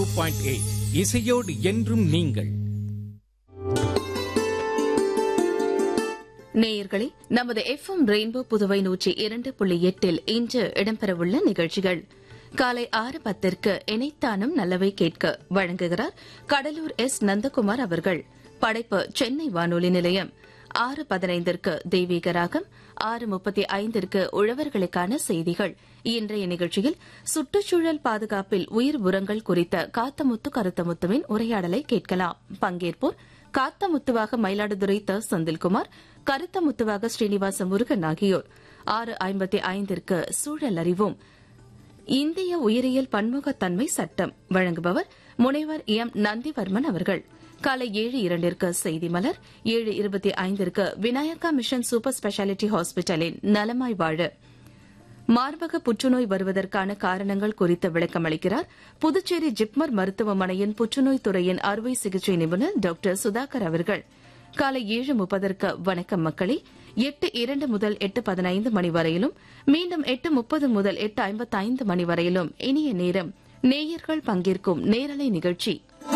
point eight இசையோடு என்றும் நீங்கள் நேயர்களே நமது எஃப் எம் ரெயின்போ புதுவை நூற்றி இரண்டு புள்ளி எட்டில் இன்று இடம்பெறவுள்ள நிகழ்ச்சிகள் காலை ஆறு பத்திற்கு இணைத்தானும் நல்லவை கேட்க வழங்குகிறார் கடலூர் எஸ் நந்தகுமார் அவர்கள் படைப்பு சென்னை வானொலி நிலையம் ஆறு பதினைந்திற்கு தெய்வீக ராகம் ஆறு முப்பத்தி ஐந்திற்கு உழவர்களுக்கான செய்திகள் இன்றைய நிகழ்ச்சியில் சுற்றுச்சூழல் பாதுகாப்பில் உயிர் உரங்கள் குறித்த காத்தமுத்து கருத்தமுத்துவின் உரையாடலை கேட்கலாம் பங்கேற்போர் காத்தமுத்துவாக மயிலாடுதுறை த செந்தில்குமார் கருத்தமுத்துவாக ஸ்ரீனிவாச முருகன் ஆகியோர் ஆறு ஐம்பத்தி ஐந்திற்கு சூழல் அறிவோம் இந்திய உயிரியல் பன்முகத்தன்மை சட்டம் வழங்குபவர் முனைவர் எம் நந்திவர்மன் அவர்கள் காலை ஏழு இரண்டிற்கு செய்தி மலர் ஏழு இருபத்தி ஐந்திற்கு விநாயகா மிஷன் சூப்பர் ஸ்பெஷாலிட்டி ஹாஸ்பிட்டலின் நலமாய் வாழ மார்பக புற்றுநோய் வருவதற்கான காரணங்கள் குறித்து விளக்கமளிக்கிறார் புதுச்சேரி ஜிப்மர் மருத்துவமனையின் புற்றுநோய் துறையின் அறுவை சிகிச்சை நிபுணர் டாக்டர் சுதாகர் அவர்கள் காலை ஏழு முப்பதற்கு வணக்கம் மக்களே எட்டு இரண்டு முதல் எட்டு பதினைந்து மணி வரையிலும் மீண்டும் எட்டு முப்பது முதல் எட்டு ஐம்பத்தைந்து மணி வரையிலும் இனிய நேரம் நேயர்கள் பங்கேற்கும் நேரலை நிகழ்ச்சி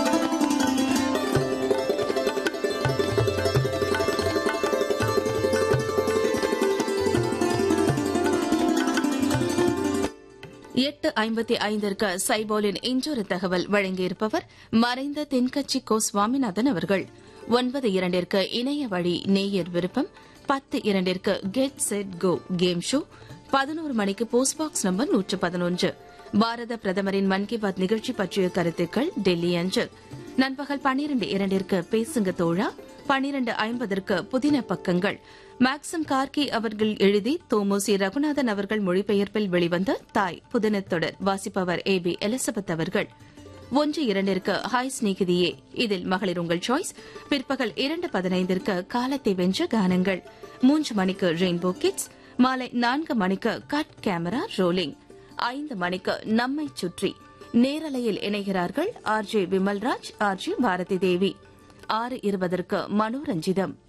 எட்டு ஐம்பத்தி ஐந்திற்கு சைபோலின் இன்றொரு தகவல் வழங்கியிருப்பவர் மறைந்த தென்கட்சி கோ சுவாமிநாதன் அவர்கள் ஒன்பது இரண்டிற்கு இணைய வழி நேயர் விருப்பம் பத்து இரண்டிற்கு get set go game show பதினோரு மணிக்கு போஸ்ட் பாக்ஸ் நம்பர் நூற்று பதினொன்று பாரத பிரதமரின் மன் கி பாத் நிகழ்ச்சி பற்றிய கருத்துக்கள் டெல்லி அஞ்சு நண்பகல் பன்னிரண்டு இரண்டிற்கு பேசுங்க தோழா பன்னிரண்டு ஐம்பதற்கு புதின பக்கங்கள் மேக்சிம் கார்கி அவர்கள் எழுதி தோமோசி ரகுநாதன் அவர்கள் மொழிபெயர்ப்பில் வெளிவந்த தாய் புதினத் தொடர் வாசிப்பவர் ஏ பி எலிசபெத் அவர்கள் ஒன்று இரண்டிற்கு ஹாய் ஸ்நேகிதியே இதில் மகளிர் உங்கள் சாய்ஸ் பிற்பகல் இரண்டு பதினைந்திற்கு காலத்தை வென்ற கானங்கள் மூன்று மணிக்கு ரெயின்போ கிட்ஸ் மாலை நான்கு மணிக்கு கட் கேமரா ரோலிங் ஐந்து மணிக்கு நம்மை சுற்றி நேரலையில் இணைகிறார்கள் R J Vimalraj R J Bharathi Devi ஆறு இருபதற்கு மனோரஞ்சிதம்